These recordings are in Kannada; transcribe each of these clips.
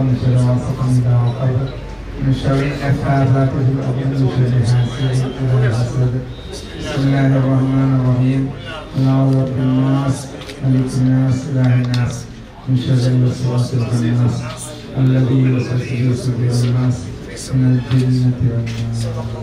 من شر غاسق إذا وقب من شر النفاثات في العقد من شر حاسد إذا حسد بسم الله الرحمن الرحيم قل أعوذ برب الناس ملك الناس إله الناس من شر الوسواس الخناس الذي يوسوس في صدور الناس من الجنة والناس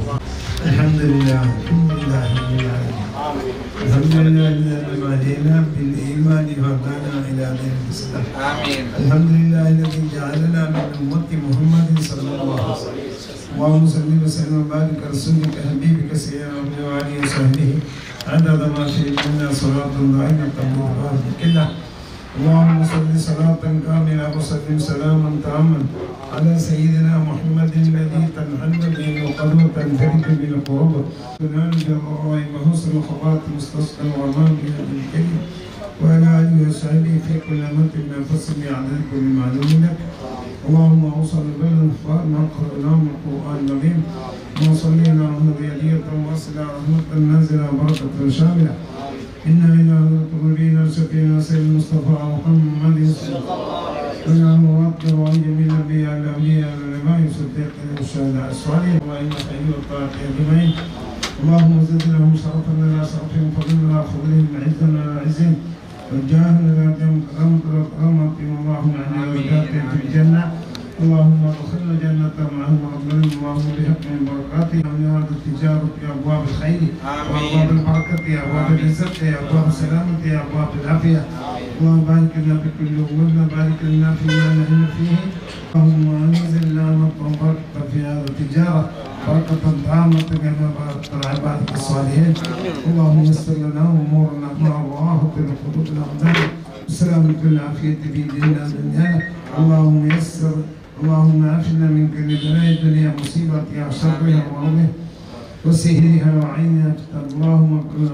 الحمد لله الحمد لله رب العالمين الحمد لله الذي انعم علينا بالايمان وهدانا الى دين الاسلام آمين الحمد لله الذي جعلنا من امه محمد صلى الله عليه وسلم اللهم صل وسلم وبارك على رسولك حبيبك سيدنا محمد وعلى اله وصحبه عدد ما في منا صلاه دائمه تبارك كله اللهم صل صلاة كاملة وسلم سلاما تاما على سيدنا محمد الذي تنحل به القلوب تنفرد بالقرب تنال بالرأي وحسن الخطوات مستصفى الغمام بهذا الكريم وعلى آله وصحبه في كل مرة من فصل عدد كل معلوم لك اللهم اوصل بلد ما قرأناه من القرآن العظيم وصلينا على هدية واصلة رحمة نازلة بركة شاملة إنا إلى نبينا سفينا سيد المصطفى محمد صلى الله عليه وسلم ونعم وعن جميع الأنبياء الأنبياء العلماء والصديقين والشهداء الصالحين وإن خير الطاعة أجمعين اللهم زد لهم شرفا لنا شرفهم فضلنا فضلهم عزنا على عزهم وجاهنا لا جم كرمت وكرمت اللهم عنا وجاهك في الجنة اللهم ادخلنا جنة معهم وأضلهم اللهم بحق من بركاته من هذا التجارة يا أبواب الخير وأبواب البركة يا أبواب الرزق يا أبواب السلامة يا أبواب العافية اللهم بارك لنا بكل أمورنا بارك لنا فيما نحن فيه اللهم أنزل لنا بركة في هذا التجارة بركة تامة كما باركت العباد الصالحين اللهم يسر لنا أمورنا مع الله في قلوبنا وأمدادنا والسلامة والعافية في ديننا ودنيانا اللهم يسر اللهم عافنا من كل بلاء الدنيا مصيبة يا شرها وعظمه وسهرها وعينها اللهم كن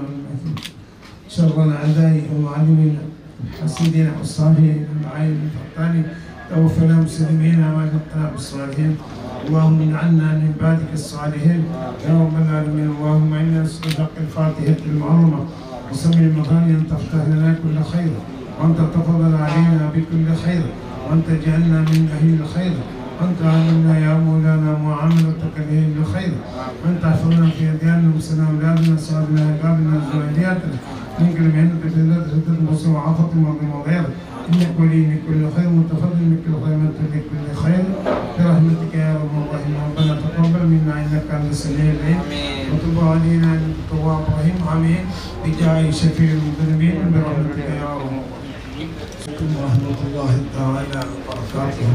شر الاعداء وعدونا الحاسدين والصالحين والعين الفقدان توفنا مسلمين واجبنا بالصالحين اللهم اجعلنا من عبادك الصالحين يا رب العالمين اللهم انا نسالك الفاتحه المعرومه وسمي المغاني ان تفتح لنا كل خير وانت تفضل علينا بكل خير وانت جعلنا من اهل الخير وانت عاملنا يا مولانا معاملتك لاهل الخير وانت احفظنا في ادياننا وسنا اولادنا صابنا عقابنا زوجياتنا من كل مهنة بلاد ردة البصر وعافة الماضي وغير انك ولي من كل خير متفضل من كل خير من كل خير برحمتك يا رب الرحيم ربنا تقبل منا انك انت السميع العليم وتب علينا انك التواب الرحيم امين بجاه شفيع المذنبين برحمتك يا رب الرحيم ورحمة الله تعالى وبركاته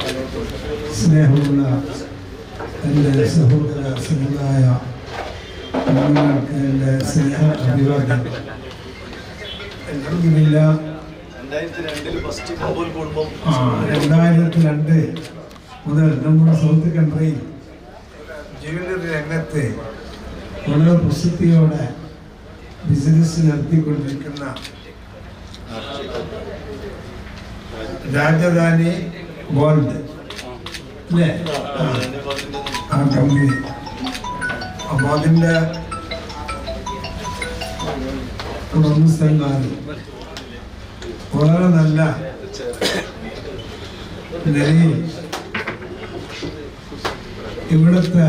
സ്നേഹമുള്ള എൻ്റെ സഹോദര സമുദായ നിങ്ങൾക്ക് എൻ്റെ സ്നേഹ അഭിവാദ്യം അൽഹംദുലില്ല രണ്ടായിരത്തി രണ്ടില് ഫസ്റ്റ് കബൂൽ കുടുംബം ആ, രണ്ടായിരത്തി രണ്ട് മുതൽ നമ്മുടെ സൗത്ത് കൺട്രിയിൽ ജ്വല്ലറി രംഗത്ത് വളരെ പ്രസിദ്ധിയോടെ ബിസിനസ് നടത്തിക്കൊണ്ടിരിക്കുന്ന രാജധാനി ഗോൾഡ് അല്ലേ ആ, ആ കമ്പനി അപ്പോൾ അതിൻ്റെ ഉടമസ്ഥന്മാർ വളരെ നല്ല നിലയിൽ ഇവിടുത്തെ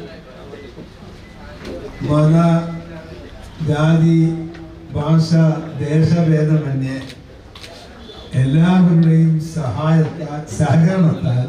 മത ജാതി ഭാഷ ദേശഭേദമന്യേ എല്ലാവരുടെയും സഹായത്താൽ സഹകരണത്താൽ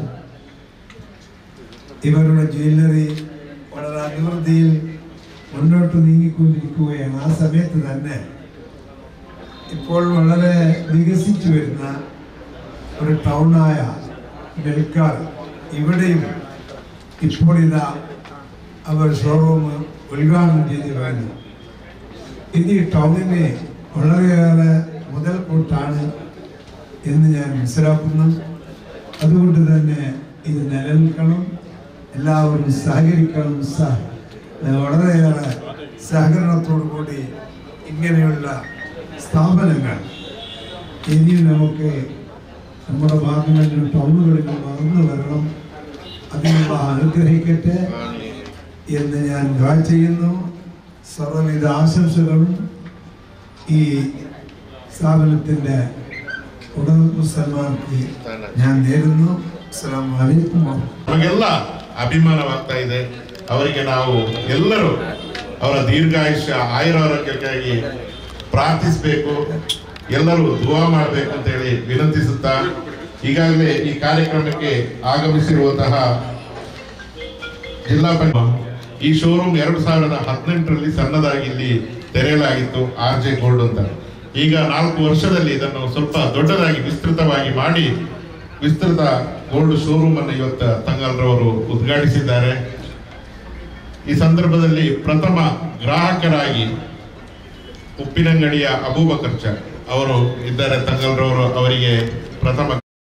ഇവരുടെ ജ്വല്ലറി വളരെ അഭിവൃദ്ധിയിൽ മുന്നോട്ട് നീങ്ങിക്കൊണ്ടിരിക്കുകയാണ് ആ സമയത്ത് തന്നെ ഇപ്പോൾ വളരെ വികസിച്ചു വരുന്ന ഒരു ടൗണായ നെൽക്കാർ ഇവിടെയും ഇപ്പോൾ ഇതാ അവർ ഷോറൂം ഉദ്ഘാടനം ചെയ്ത് കഴിഞ്ഞു ഇത് ഈ ടൗണിന് വളരെയേറെ മുതൽക്കൂട്ടാണ് എന്ന് ഞാൻ മനസ്സിലാക്കുന്നു അതുകൊണ്ട് തന്നെ ഇത് നിലനിൽക്കണം എല്ലാവരും സഹകരിക്കണം സഹ വളരെയേറെ സഹകരണത്തോടു കൂടി ഇങ്ങനെയുള്ള സ്ഥാപനങ്ങൾ ഇനിയും നമുക്ക് നമ്മുടെ ഭാഗങ്ങളിലും ടൗണുകളിലും വളർന്നു വരണം അതിനുള്ള അനുഗ്രഹിക്കട്ടെ എന്ന് ഞാൻ ദ്വാ ചെയ്യുന്നു സർവവിധ ആശംസകളും ഈ സ്ഥാപനത്തിൻ്റെ ഉടമസ്ഥന്മാർക്ക് ഞാൻ നേരുന്നു ಅಸ್ಸಲಾಮು ಅಲೈಕುಂ ವ ನಮಗೆಲ್ಲ ಅಭಿಮಾನವಾಗ್ತಾ ಇದೆ ಅವರಿಗೆ ನಾವು ಎಲ್ಲರೂ ಅವರ ದೀರ್ಘಾಯುಷ್ಯ ಆಯುರಾರೋಗ್ಯಕ್ಕಾಗಿ ಪ್ರಾರ್ಥಿಸಬೇಕು ಎಲ್ಲರೂ ದುವಾ ಮಾಡಬೇಕು ಅಂತ ಹೇಳಿ ವಿನಂತಿಸುತ್ತಾ ಈಗಾಗಲೇ ಈ ಕಾರ್ಯಕ್ರಮಕ್ಕೆ ಆಗಮಿಸಿರುವಂತಹ ಜಿಲ್ಲಾ ಪಂಚಾಯತ್ ಈ ಶೋರೂಮ್ ಎರಡು ಸಾವಿರದ ಹದಿನೆಂಟರಲ್ಲಿ ಸಣ್ಣದಾಗಿ ಇಲ್ಲಿ ತೆರೆಯಲಾಗಿತ್ತು ಆರ್ ಜೆ ಗೋಲ್ಡ್ ಅಂತ ಈಗ ನಾಲ್ಕು ವರ್ಷದಲ್ಲಿ ಇದನ್ನು ಸ್ವಲ್ಪ ದೊಡ್ಡದಾಗಿ ವಿಸ್ತೃತವಾಗಿ ಮಾಡಿ ವಿಸ್ತೃತ ಗೋಲ್ಡ್ ಶೋರೂಮ್ ಅನ್ನು ಇವತ್ತು ತಂಗಲ್ರವರು ಉದ್ಘಾಟಿಸಿದ್ದಾರೆ ಈ ಸಂದರ್ಭದಲ್ಲಿ ಪ್ರಥಮ ಗ್ರಾಹಕರಾಗಿ ಉಪ್ಪಿನಂಗಡಿಯ ಅಬೂಬಕರ್ ಚಾ ಅವರು ಇದ್ದಾರೆ ತಂಗಲ್ರವರು ಅವರಿಗೆ ಪ್ರಥಮ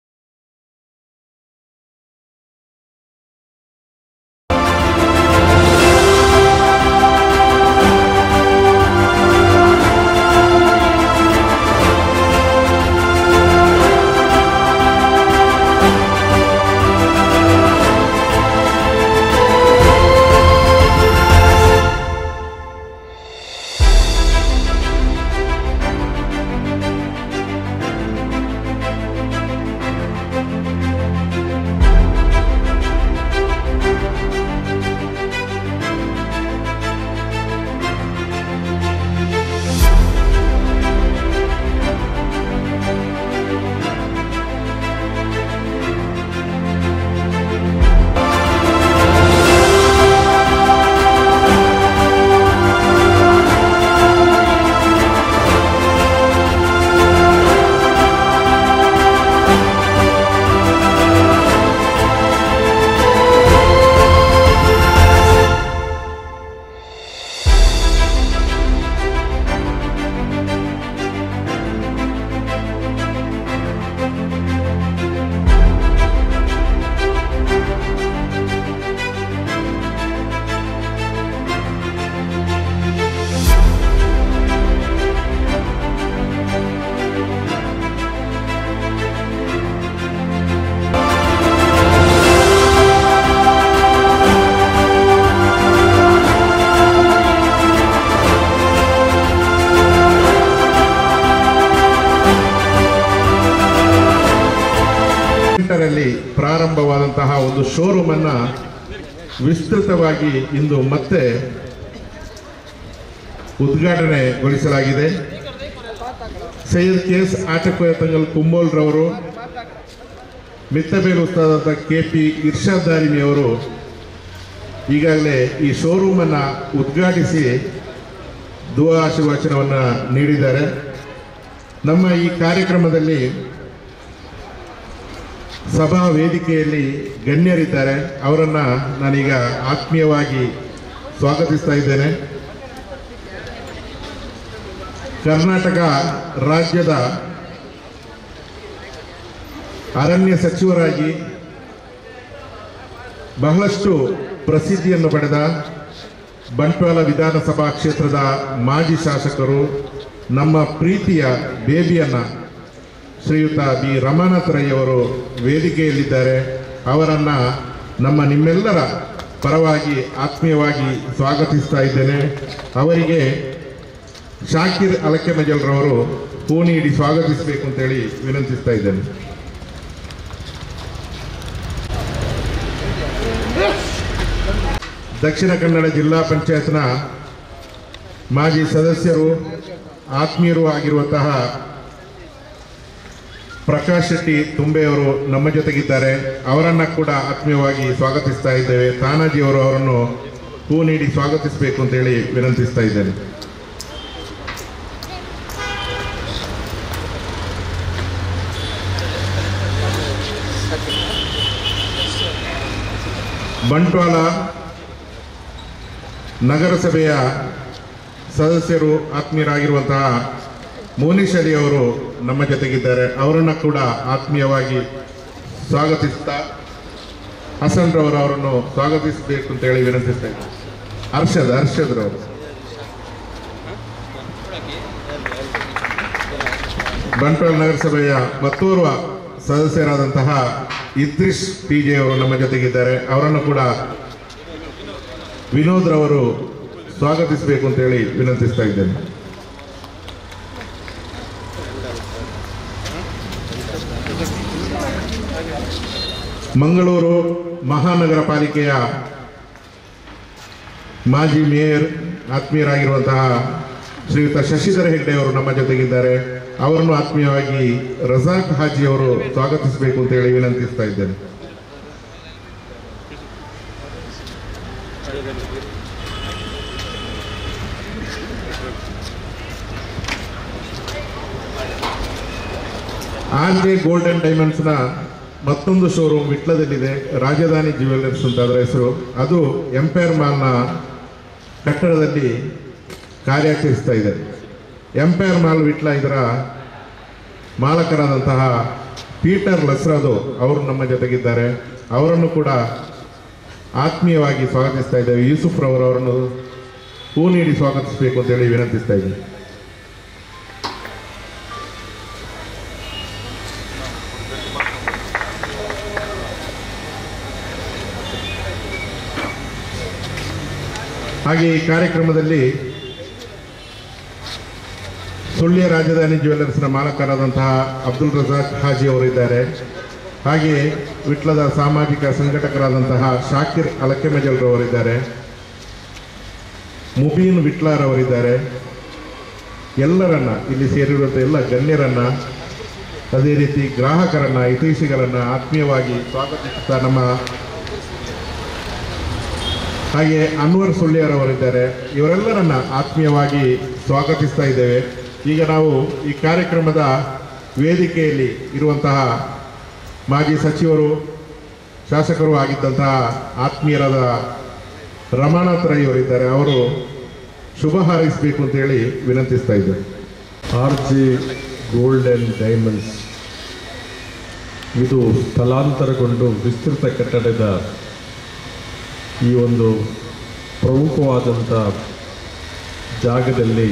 ರಲ್ಲಿ ಪ್ರಾರಂಭವಾದಂತಹ ಒಂದು ಶೋರೂಮ್ ಅನ್ನ ವಿಸ್ತೃತವಾಗಿ ಇಂದು ಮತ್ತೆ ಉದ್ಘಾಟನೆಗೊಳಿಸಲಾಗಿದೆ ಸೈಯದ್ ಕೆ ಎಸ್ ಆಟಕೋಯತಂಗಲ್ ಕುಂಬೋಲ್ ರವರು ಮಿತ್ತಬೇರು ಉಸ್ತಾದಂಥ ಕೆ ಪಿ ಇರ್ಷಾದ್ ದಾರಿಮಿ ಅವರು ಈಗಾಗಲೇ ಈ ಶೋರೂಮ್ ಅನ್ನ ಉದ್ಘಾಟಿಸಿ ದುವಾ ಆಶೀರ್ವಚನವನ್ನು ನೀಡಿದ್ದಾರೆ ನಮ್ಮ ಈ ಕಾರ್ಯಕ್ರಮದಲ್ಲಿ ಸಭಾ ವೇದಿಕೆಯಲ್ಲಿ ಗಣ್ಯರಿದ್ದಾರೆ ಅವರನ್ನ ನಾನೀಗ ಆತ್ಮೀಯವಾಗಿ ಸ್ವಾಗತಿಸ್ತಾ ಇದ್ದೇನೆ ಕರ್ನಾಟಕ ರಾಜ್ಯದ ಅರಣ್ಯ ಸಚಿವರಾಗಿ ಬಹಳಷ್ಟು ಪ್ರಸಿದ್ಧಿಯನ್ನು ಪಡೆದ ಬಂಟ್ವಾಳ ವಿಧಾನಸಭಾ ಕ್ಷೇತ್ರದ ಮಾಜಿ ಶಾಸಕರು ನಮ್ಮ ಪ್ರೀತಿಯ ಬೇಬಿಯನ್ನ ಶ್ರೀಯುತ ಬಿ ರಮಾನಾಥ್ ರೈ ಅವರು ವೇದಿಕೆಯಲ್ಲಿದ್ದಾರೆ ಅವರನ್ನ ನಮ್ಮ ನಿಮ್ಮೆಲ್ಲರ ಪರವಾಗಿ ಆತ್ಮೀಯವಾಗಿ ಸ್ವಾಗತಿಸ್ತಾ ಇದ್ದೇನೆ ಅವರಿಗೆ ಶಾಕಿರ್ ಅಲಕೆಮಜಲ್ರವರು ಹೂ ನೀಡಿ ಸ್ವಾಗತಿಸಬೇಕು ಅಂತೇಳಿ ವಿನಂತಿಸ್ತಾ ಇದ್ದೇನೆ ದಕ್ಷಿಣ ಕನ್ನಡ ಜಿಲ್ಲಾ ಪಂಚಾಯತ್ನ ಮಾಜಿ ಸದಸ್ಯರು ಆತ್ಮೀಯರು ಆಗಿರುವಂತಹ ಪ್ರಕಾಶ್ ಶೆಟ್ಟಿ ತುಂಬೆಯವರು ನಮ್ಮ ಜೊತೆಗಿದ್ದಾರೆ ಅವರನ್ನ ಕೂಡ ಆತ್ಮೀಯವಾಗಿ ಸ್ವಾಗತಿಸ್ತಾ ಇದ್ದೇವೆ ತಾನಾಜಿ ಅವರು ಅವರನ್ನು ಹೂ ನೀಡಿ ಸ್ವಾಗತಿಸಬೇಕು ಅಂತೇಳಿ ವಿನಂತಿಸ್ತಾ ಇದ್ದೇನೆ ಬಂಟ್ವಾಳ ನಗರಸಭೆಯ ಸದಸ್ಯರು ಆತ್ಮೀಯರಾಗಿರುವಂತಹ ಮೋನಿಶ್ ಅಲಿ ಅವರು ನಮ್ಮ ಜೊತೆಗಿದ್ದಾರೆ ಅವರನ್ನು ಕೂಡ ಆತ್ಮೀಯವಾಗಿ ಸ್ವಾಗತಿಸ್ತಾ ಹಸನ್ ರವರು ಅವರನ್ನು ಸ್ವಾಗತಿಸಬೇಕು ಅಂತ ಹೇಳಿ ವಿನಂತಿಸ್ತಾ ಇದ್ದೀನಿ ಹರ್ಷದ್ ಹರ್ಷದ್ ರವರು ಬಂಟ್ವಾಳ ನಗರಸಭೆಯ ಮತ್ತೋರ್ವ ಸದಸ್ಯರಾದಂತಹ ಇದ್ರಿಶ್ ಪಿ ಜೆ ಅವರು ನಮ್ಮ ಜೊತೆಗಿದ್ದಾರೆ ಅವರನ್ನು ಕೂಡ ವಿನೋದ್ ರವರು ಸ್ವಾಗತಿಸಬೇಕು ಅಂತ ಹೇಳಿ ವಿನಂತಿಸ್ತಾ ಇದ್ದೇನೆ ಮಂಗಳೂರು ಮಹಾನಗರ ಪಾಲಿಕೆಯ ಮಾಜಿ ಮೇಯರ್ ಆತ್ಮೀಯರಾಗಿರುವಂತಹ ಶ್ರೀಯುತ ಶಶಿಧರ ಹೆಗ್ಡೆ ಅವರು ನಮ್ಮ ಜೊತೆಗಿದ್ದಾರೆ ಅವರನ್ನು ಆತ್ಮೀಯವಾಗಿ ರಜಾಕ್ ಹಾಜಿ ಅವರು ಸ್ವಾಗತಿಸಬೇಕು ಅಂತ ಹೇಳಿ ವಿನಂತಿಸ್ತಾ ಇದ್ದೇನೆ ಆರ್ ಜೆ ಗೋಲ್ಡನ್ ಡೈಮಂಡ್ಸ್ನ ಮತ್ತೊಂದು ಶೋರೂಮ್ ವಿಟ್ಲದಲ್ಲಿದೆ ರಾಜಧಾನಿ ಜ್ಯುವೆಲ್ಲರ್ಸ್ ಅಂತ ಅದರ ಹೆಸರು ಅದು ಎಂಪೈರ್ ಮಾಲ್ನ ಕಟ್ಟಡದಲ್ಲಿ ಕಾರ್ಯಾಚರಿಸ್ತಾ ಇದೆ ಎಂಪೈರ್ ಮಾಲ್ ವಿಟ್ಲ ಇದರ ಮಾಲಕರಾದಂತಹ ಪೀಟರ್ ಲಸ್ರಾದು ಅವರು ನಮ್ಮ ಜೊತೆಗಿದ್ದಾರೆ ಅವರನ್ನು ಕೂಡ ಆತ್ಮೀಯವಾಗಿ ಸ್ವಾಗತಿಸ್ತಾ ಇದ್ದೇವೆ ಯೂಸುಫ್ ರವರವರನ್ನು ಹೂ ನೀಡಿ ಸ್ವಾಗತಿಸಬೇಕು ಅಂತೇಳಿ ವಿನಂತಿಸ್ತಾ ಇದ್ದೇನೆ ಹಾಗೆ ಈ ಕಾರ್ಯಕ್ರಮದಲ್ಲಿ ಸುಳ್ಯ ರಾಜಧಾನಿ ಜ್ಯುವೆಲ್ಲರ್ಸ್ನ ಮಾಲಕರಾದಂತಹ ಅಬ್ದುಲ್ ರಜಾಕ್ ಹಾಜಿ ಅವರಿದ್ದಾರೆ ಹಾಗೆ ವಿಟ್ಲದ ಸಾಮಾಜಿಕ ಸಂಘಟಕರಾದಂತಹ ಶಾಕಿರ್ ಅಲಕೆಮಜಲ್ರವರಿದ್ದಾರೆ ಮುಬೀನ್ ವಿಟ್ಲಾರವರಿದ್ದಾರೆ ಎಲ್ಲರನ್ನ ಇಲ್ಲಿ ಸೇರಿರುವಂಥ ಎಲ್ಲ ಗಣ್ಯರನ್ನ ಅದೇ ರೀತಿ ಗ್ರಾಹಕರನ್ನ ಹಿತೈಷಿಗಳನ್ನ ಆತ್ಮೀಯವಾಗಿ ಸ್ವಾಗತಿಸುತ್ತಾ ನಮ್ಮ ಹಾಗೆ ಅನ್ವರ್ ಸುಳ್ಳಿಯರವರಿದ್ದಾರೆ ಇವರೆಲ್ಲರನ್ನ ಆತ್ಮೀಯವಾಗಿ ಸ್ವಾಗತಿಸ್ತಾ ಇದ್ದೇವೆ ಈಗ ನಾವು ಈ ಕಾರ್ಯಕ್ರಮದ ವೇದಿಕೆಯಲ್ಲಿ ಇರುವಂತಹ ಮಾಜಿ ಸಚಿವರು ಶಾಸಕರು ಆಗಿದ್ದಂತಹ ಆತ್ಮೀಯರಾದ ರಮಾನಾಥ್ ರೈ ಅವರಿದ್ದಾರೆ ಅವರು ಶುಭ ಹಾರೈಸಬೇಕು ಅಂತೇಳಿ ವಿನಂತಿಸ್ತಾ ಇದ್ದೇವೆ R J gold and diamonds ಇದು ಸ್ಥಳಾಂತರಗೊಂಡು ವಿಸ್ತೃತ ಕಟ್ಟಡದ ಈ ಒಂದು ಪ್ರಮುಖವಾದಂಥ ಜಾಗದಲ್ಲಿ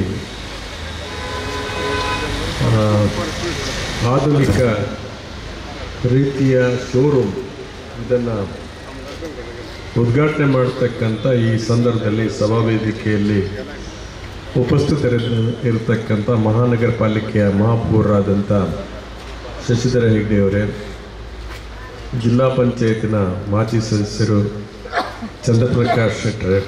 ಆ, ಆಧುನಿಕ ರೀತಿಯ ಶೋರೂಮ್ ಇದನ್ನು ಉದ್ಘಾಟನೆ ಮಾಡತಕ್ಕಂಥ ಈ ಸಂದರ್ಭದಲ್ಲಿ ಸಭಾವೇದಿಕೆಯಲ್ಲಿ ಉಪಸ್ಥಿತರಿದ್ದ ಇರತಕ್ಕಂಥ ಮಹಾನಗರ ಪಾಲಿಕೆಯ ಮಹಾಪೌರರಾದಂಥ ಶಶಿಧರ ಹೆಗ್ಡೆಯವರೇ ಜಿಲ್ಲಾ ಪಂಚಾಯತಿನ ಮಾಜಿ ಸದಸ್ಯರು ಚಂದ್ರಪ್ರಕಾಶ್ ಶೆಟ್ಟರೆ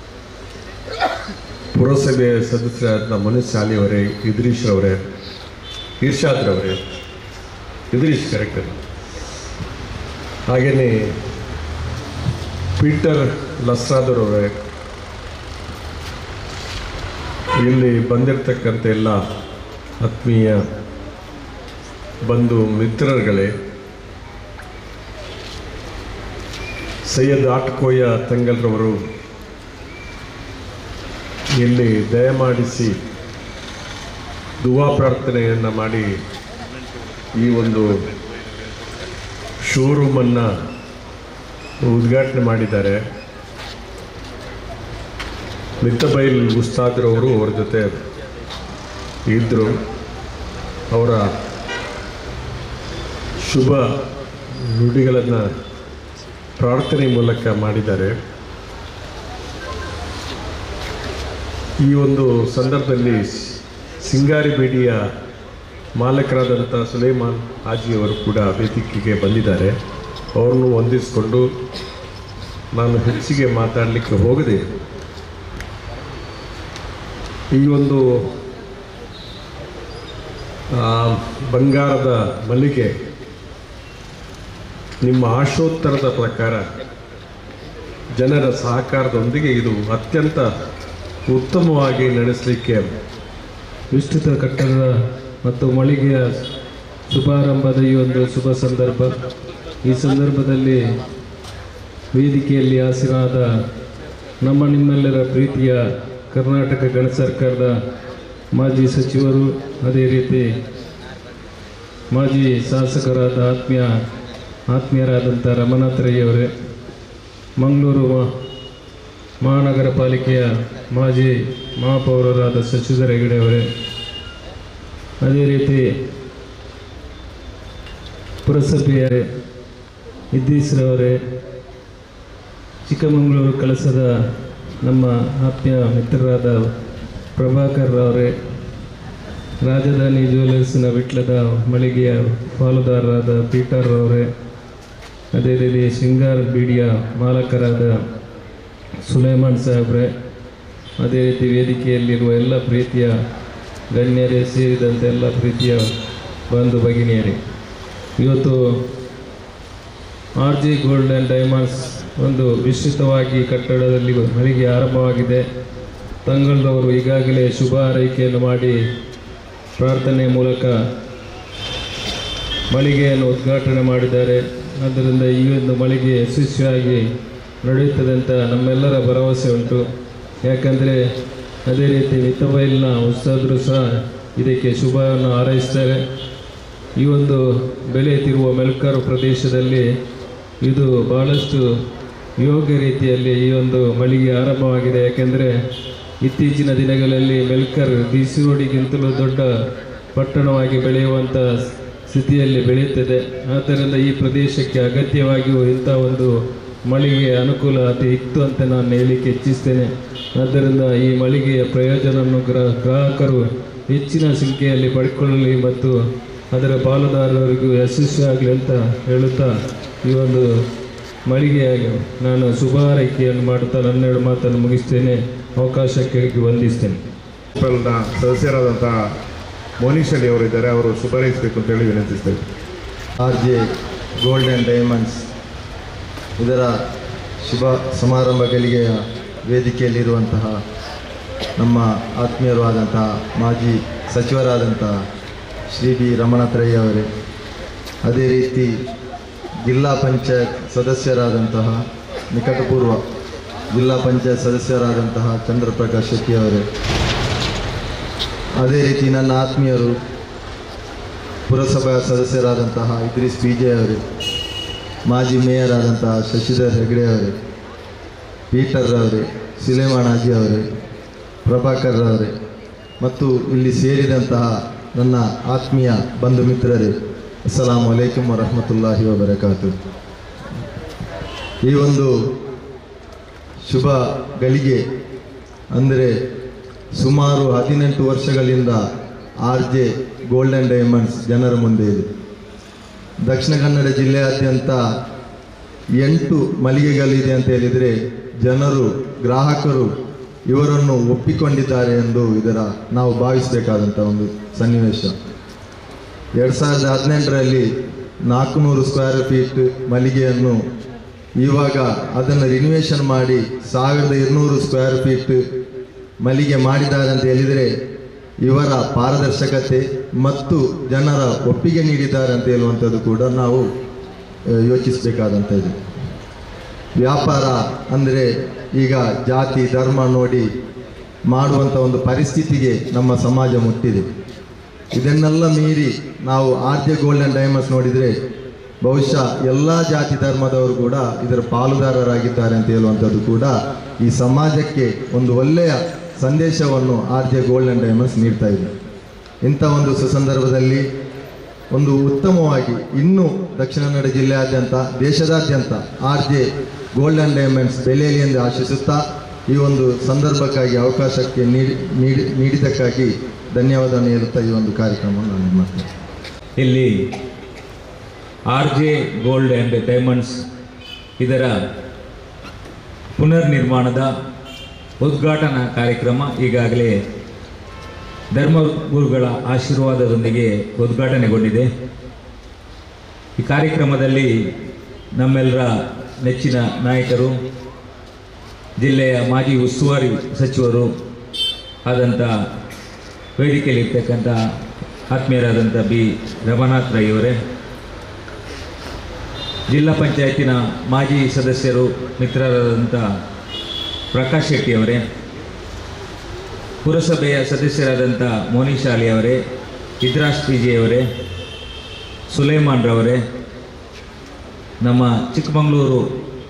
ಪುರಸಭೆಯ ಸದಸ್ಯರಾದ ಮನೋಜ್ ಶಾಲಿ ಅವರೇ ಇದ್ರೀಶ್ ಅವರೇ ಇರ್ಷಾದ್ ಅವರೇ ಇದ್ರೀಶ್ ಕರೆಕ್ಟರ್ ಹಾಗೆಯೇ ಪೀಟರ್ ಲಸ್ರಾದರವರೇ ಇಲ್ಲಿ ಬಂದಿರತಕ್ಕಂಥ ಎಲ್ಲ ಆತ್ಮೀಯ ಬಂಧು ಮಿತ್ರರುಗಳೇ ಸೈಯದ್ ಆಟ್ಕೋಯ ತಂಗಲ್ರವರು ಇಲ್ಲಿ ದಯಮಾಡಿಸಿ ದುವಾ ಪ್ರಾರ್ಥನೆಯನ್ನು ಮಾಡಿ ಈ ಒಂದು ಶೋರೂಮನ್ನು ಉದ್ಘಾಟನೆ ಮಾಡಿದ್ದಾರೆ ಮಿತ್ತಬೈಲ್ ಉಸ್ತಾದ್ರವರು ಅವರ ಜೊತೆ ಇದ್ದರು ಅವರ ಶುಭ ನುಡಿಗಳನ್ನು ಪ್ರಾರ್ಥನೆ ಮೂಲಕ ಮಾಡಿದ್ದಾರೆ ಈ ಒಂದು ಸಂದರ್ಭದಲ್ಲಿ ಸಿಂಗಾರಿ ಬೇಡಿಯ ಮಾಲಕರಾದಂಥ ಸುಲೇಮಾನ್ ಹಾಜಿಯವರು ಕೂಡ ವೇದಿಕೆಗೆ ಬಂದಿದ್ದಾರೆ ಅವ್ರನ್ನು ಹೊಂದಿಸಿಕೊಂಡು ನಾನು ಹೆಚ್ಚಿಗೆ ಮಾತಾಡಲಿಕ್ಕೆ ಹೋಗದೆ ಈ ಒಂದು ಆ, ಬಂಗಾರದ ಮಲ್ಲಿಗೆ ನಿಮ್ಮ ಆಶೋತ್ತರದ ಪ್ರಕಾರ ಜನರ ಸಹಕಾರದೊಂದಿಗೆ ಇದು ಅತ್ಯಂತ ಉತ್ತಮವಾಗಿ ನಡೆಸಲಿಕ್ಕೆ ವಿಸ್ತೃತ ಕಟ್ಟಡದ ಮತ್ತು ಮಳಿಗೆಯ ಶುಭಾರಂಭದ ಈ ಒಂದು ಶುಭ ಸಂದರ್ಭ ಈ ಸಂದರ್ಭದಲ್ಲಿ ವೇದಿಕೆಯಲ್ಲಿ ಆಸೀನರಾದ ನಮ್ಮ ನಿಮ್ಮೆಲ್ಲರ ಪ್ರೀತಿಯ ಕರ್ನಾಟಕ ಗಣ ಸರ್ಕಾರದ ಮಾಜಿ ಸಚಿವರು ಅದೇ ರೀತಿ ಮಾಜಿ ಶಾಸಕರಾದ ಆತ್ಮೀಯ ಆತ್ಮೀಯರಾದಂಥ ರಮನಾಥ್ ರೈ ಅವರೇ ಮಂಗಳೂರು ಮಾ- ಮಹಾನಗರ ಪಾಲಿಕೆಯ ಮಾಜಿ ಮಹಾಪೌರರಾದ ಶಶಿಧರ ಹೆಗಡೆ ಅವರೇ ಅದೇ ರೀತಿ ಪುರಸಭೆಯ ಇದ್ದೀಸ್ರವರೇ ಚಿಕ್ಕಮಗಳೂರು ಕಳಸದ ನಮ್ಮ ಆತ್ಮೀಯ ಮಿತ್ರರಾದ ಪ್ರಭಾಕರ್ ಅವರೇ ರಾಜಧಾನಿ ಜ್ಯುವೆಲರ್ಸ್ನ ವಿಟ್ಲದ ಮಳಿಗೆಯ ಪಾಲುದಾರರಾದ ಪೀಟರ್ ಅವರೇ ಅದೇ ರೀತಿ ಶೃಂಗಾರ್ ಬೀಡಿಯ ಮಾಲಕರಾದ ಸುಲೇಮಾನ್ ಸಾಹೇಬ್ರೆ ಅದೇ ರೀತಿ ವೇದಿಕೆಯಲ್ಲಿರುವ ಎಲ್ಲ ಪ್ರೀತಿಯ ಗಣ್ಯರೇ ಸೇರಿದಂತೆ ಎಲ್ಲ ಪ್ರೀತಿಯ ಬಂಧು ಭಗಿನಿಯರೇ ಇವತ್ತು R G gold and diamonds ಒಂದು ವಿಸ್ತೃತವಾಗಿ ಕಟ್ಟಡದಲ್ಲಿ ಮಳಿಗೆ ಆರಂಭವಾಗಿದೆ ತಂಗಳದವರು ಈಗಾಗಲೇ ಶುಭ ಹಾರೈಕೆಯನ್ನು ಮಾಡಿ ಪ್ರಾರ್ಥನೆ ಮೂಲಕ ಮಳಿಗೆಯನ್ನು ಉದ್ಘಾಟನೆ ಮಾಡಿದ್ದಾರೆ ಆದ್ದರಿಂದ ಈ ಒಂದು ಮಳಿಗೆ ಯಶಸ್ವಿಯಾಗಿ ನಡೆಯುತ್ತದೆ ಅಂತ ನಮ್ಮೆಲ್ಲರ ಭರವಸೆ ಉಂಟು ಯಾಕಂದರೆ ಅದೇ ರೀತಿ ಮಿತ್ತಬೈಲ್ನ ಉತ್ಸಾಹರು ಸಹ ಇದಕ್ಕೆ ಶುಭವನ್ನು ಹಾರೈಸ್ತಾರೆ ಈ ಒಂದು ಬೆಲೆ ತಿರುವ ಮೆಲ್ಕಾರು ಪ್ರದೇಶದಲ್ಲಿ ಇದು ಬಹಳಷ್ಟು ಯೋಗ್ಯ ರೀತಿಯಲ್ಲಿ ಈ ಒಂದು ಮಳಿಗೆ ಆರಂಭವಾಗಿದೆ ಯಾಕೆಂದರೆ ಇತ್ತೀಚಿನ ದಿನಗಳಲ್ಲಿ ಮೆಲ್ಕರ್ ಡಿ ಸಿ ರೋಡಿಗಿಂತಲೂ ದೊಡ್ಡ ಪಟ್ಟಣವಾಗಿ ಬೆಳೆಯುವಂಥ ಸ್ಥಿತಿಯಲ್ಲಿ ಬೆಳೆಯುತ್ತದೆ ಆದ್ದರಿಂದ ಈ ಪ್ರದೇಶಕ್ಕೆ ಅಗತ್ಯವಾಗಿಯೂ ಇಂಥ ಒಂದು ಮಳಿಗೆ ಅನುಕೂಲತೆ ಇತ್ತು ಅಂತ ನಾನು ಹೇಳಲಿಕ್ಕೆ ಇಚ್ಛಿಸ್ತೇನೆ ಆದ್ದರಿಂದ ಈ ಮಳಿಗೆಯ ಪ್ರಯೋಜನವನ್ನು ಗ್ರಾ ಗ್ರಾಹಕರು ಹೆಚ್ಚಿನ ಸಂಖ್ಯೆಯಲ್ಲಿ ಪಡ್ಕೊಳ್ಳಲಿ ಮತ್ತು ಅದರ ಪಾಲುದಾರರಿಗೂ ಯಶಸ್ವಿಯಾಗಲಿ ಅಂತ ಹೇಳುತ್ತಾ ಈ ಒಂದು ಮಳಿಗೆಯಾಗಿ ನಾನು ಶುಭ ಹಾರೈಕೆಯನ್ನು ಮಾಡುತ್ತಾ ನನ್ನೆರಡು ಮಾತನ್ನು ಮುಗಿಸ್ತೇನೆ ಅವಕಾಶಕ್ಕೆ ವಂದಿಸ್ತೇನೆ ಪ್ರಿನ್ಸಿಪಲ್ನ ಸದಸ್ಯರಾದಂತಹ ಮೋನಿಶ್ ಅಲಿ ಅವರಿದ್ದಾರೆ ಅವರು ಶುಭಾರೈಸಬೇಕು ಅಂತೇಳಿ ವಿನಂತಿಸ್ತೇವೆ R J gold and diamonds ಇದರ ಶುಭ ಸಮಾರಂಭಗಳಿಗೆ ವೇದಿಕೆಯಲ್ಲಿರುವಂತಹ ನಮ್ಮ ಆತ್ಮೀಯರು ಆದಂತಹ ಮಾಜಿ ಸಚಿವರಾದಂತಹ ಶ್ರೀ ಬಿ ರಮಣತ್ರಯ್ಯ ಅವರೇ ಅದೇ ರೀತಿ ಜಿಲ್ಲಾ ಪಂಚಾಯತ್ ಸದಸ್ಯರಾದಂತಹ ನಿಕಟಪೂರ್ವ ಜಿಲ್ಲಾ ಪಂಚಾಯತ್ ಸದಸ್ಯರಾದಂತಹ ಚಂದ್ರಪ್ರಕಾಶ್ ಶೆಟ್ಟಿ ಅವರೇ ಅದೇ ರೀತಿ ನನ್ನ ಆತ್ಮೀಯರು ಪುರಸಭಾ ಸದಸ್ಯರಾದಂತಹ ಇದ್ರೀಸ್ ಪಿ ಜೆ ಅವರೇ ಮಾಜಿ ಮೇಯರ್ ಆದಂತಹ ಶಶಿಧರ್ ಹೆಗಡೆ ಅವರೇ ಪೀಟರ್ ಅವರೇ ಸುಲೇಮಾನ್ ಹಾಜಿ ಅವರೇ ಪ್ರಭಾಕರ್ ಅವರೇ ಮತ್ತು ಇಲ್ಲಿ ಸೇರಿದಂತಹ ನನ್ನ ಆತ್ಮೀಯ ಬಂಧು ಮಿತ್ರರೇ ಅಸ್ಸಲಾಂ ವಲೈಕುಮ್ ವರಹಮತುಲ್ಲಾಹಿ ವಬರಕಾತು ಈ ಒಂದು ಶುಭ ಗಳಿಗೆ ಅಂದರೆ ಸುಮಾರು ಹದಿನೆಂಟು ವರ್ಷಗಳಿಂದ ಆರ್ ಜೆ ಗೋಲ್ಡನ್ ಡೈಮಂಡ್ಸ್ ಜನರ ಮುಂದೆ ಇದೆ ದಕ್ಷಿಣ ಕನ್ನಡ ಜಿಲ್ಲೆಯಾದ್ಯಂತ ಎಂಟು ಮಳಿಗೆಗಳಿದೆ ಅಂತ ಹೇಳಿದರೆ ಜನರು ಗ್ರಾಹಕರು ಇವರನ್ನು ಒಪ್ಪಿಕೊಂಡಿದ್ದಾರೆ ಎಂದು ಇದರ ನಾವು ಭಾವಿಸಬೇಕಾದಂಥ ಒಂದು ಸನ್ನಿವೇಶ ಎರಡು ಸಾವಿರದ ಹದಿನೆಂಟರಲ್ಲಿ ನಾಲ್ಕುನೂರು ಸ್ಕ್ವೇರ್ ಫೀಟ್ ಮಳಿಗೆಯನ್ನು ಇವಾಗ ಅದನ್ನು ರಿನಿವೇಷನ್ ಮಾಡಿ ಸಾವಿರದ ഇരുന്നൂರು ಸ್ಕ್ವೇರ್ ಫೀಟ್ ಮಳಿಗೆ ಮಾಡಿದ್ದಾರೆ ಅಂತ ಹೇಳಿದರೆ ಇವರ ಪಾರದರ್ಶಕತೆ ಮತ್ತು ಜನರ ಒಪ್ಪಿಗೆ ನೀಡಿದ್ದಾರೆ ಅಂತ ಹೇಳುವಂಥದ್ದು ಕೂಡ ನಾವು ಆ, ಯೋಚಿಸಬೇಕಾದಂಥ ಇದೆ ವ್ಯಾಪಾರ ಅಂದರೆ ಈಗ ಜಾತಿ ಧರ್ಮ ನೋಡಿ ಮಾಡುವಂಥ ಒಂದು ಪರಿಸ್ಥಿತಿಗೆ ನಮ್ಮ ಸಮಾಜ ಮುಟ್ಟಿದೆ ಇದನ್ನೆಲ್ಲ ಮೀರಿ ನಾವು ಆರ್ ಜೆ ಗೋಲ್ಡನ್ ಡೈಮಂಡ್ಸ್ ನೋಡಿದರೆ ಬಹುಶಃ ಎಲ್ಲ ಜಾತಿ ಧರ್ಮದವರು ಕೂಡ ಇದರ ಪಾಲುದಾರರಾಗಿದ್ದಾರೆ ಅಂತ ಹೇಳುವಂಥದ್ದು ಕೂಡ ಈ ಸಮಾಜಕ್ಕೆ ಒಂದು ಒಳ್ಳೆಯ ಸಂದೇಶವನ್ನು ಆರ್ ಜೆ ಗೋಲ್ಡನ್ ಡೈಮಂಡ್ಸ್ ನೀಡ್ತಾ ಇದೆ ಇಂಥ ಒಂದು ಸುಸಂದರ್ಭದಲ್ಲಿ ಒಂದು ಉತ್ತಮವಾಗಿ ಇನ್ನೂ ದಕ್ಷಿಣ ಕನ್ನಡ ಜಿಲ್ಲೆಯಾದ್ಯಂತ ದೇಶದಾದ್ಯಂತ ಆರ್ ಜೆ ಗೋಲ್ಡನ್ ಡೈಮಂಡ್ಸ್ ಬೆಲೆಯಲಿ ಎಂದು ಆಶಿಸುತ್ತಾ ಈ ಒಂದು ಸಂದರ್ಭಕ್ಕಾಗಿ ಅವಕಾಶಕ್ಕೆ ನೀಡಿ ನೀಡಿ ನೀಡಿದ್ದಕ್ಕಾಗಿ ಧನ್ಯವಾದ ಹೇಳುತ್ತಾ ಈ ಒಂದು ಕಾರ್ಯಕ್ರಮವನ್ನು ನಾನು ಮಾಡ್ತೇನೆ ಇಲ್ಲಿ R J gold and diamonds ಇದರ ಪುನರ್ನಿರ್ಮಾಣದ ಉದ್ಘಾಟನಾ ಕಾರ್ಯಕ್ರಮ ಈಗಾಗಲೇ ಧರ್ಮಗುರುಗಳ ಆಶೀರ್ವಾದದೊಂದಿಗೆ ಉದ್ಘಾಟನೆಗೊಂಡಿದೆ ಈ ಕಾರ್ಯಕ್ರಮದಲ್ಲಿ ನಮ್ಮೆಲ್ಲರ ನೆಚ್ಚಿನ ನಾಯಕರು ಜಿಲ್ಲೆಯ ಮಾಜಿ ಉಸ್ತುವಾರಿ ಸಚಿವರು ಆದಂಥ ವೇದಿಕೆಯಲ್ಲಿರ್ತಕ್ಕಂಥ ಆತ್ಮೀಯರಾದಂಥ ಬಿ ರಮನಾಥ್ ರೈ ಅವರೇ ಜಿಲ್ಲಾ ಪಂಚಾಯತಿನ ಮಾಜಿ ಸದಸ್ಯರು ಮಿತ್ರರಾದಂಥ ಪ್ರಕಾಶ್ ಶೆಟ್ಟಿ ಅವರೇ ಪುರಸಭೆಯ ಸದಸ್ಯರಾದಂಥ ಮೋನಿಶ್ ಅಲಿ ಅವರೇ ಇದ್ರಾಸ್ ಪಿ ಜಿ ಅವರೇ ಸುಲೇಮಾನ್ ರವರೇ ನಮ್ಮ ಚಿಕ್ಕಮಗಳೂರು